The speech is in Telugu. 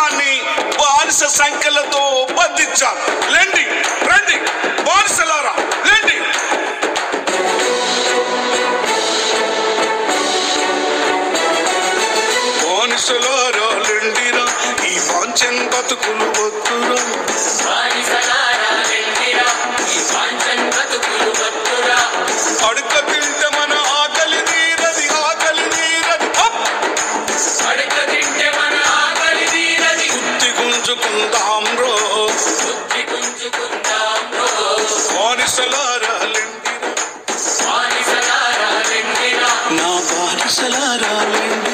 లోకాన్ని బానిస సంఖ్యలతో బంధించారు లెండి రండి బానిసలారా లెండి బానిసలారా లెండిరా ఈ వాంఛన్ బతుకులు వద్దురా బానిసలారా లెండిరా, ఈ వాంఛన్ బతుకులు వద్దురా. అడుక తింటే మన ఆకలి తీరది ఆకలి తీరది అప్! అడక తింటే మన ఆకలి తీరది. బుద్ధి గుంజుకుందాం రో బుద్ధి గుంజుకుందాం రో. బానిసలారా లెండిరా బానిసలారా లెండిరా, నా బానిసలారా లెండిరా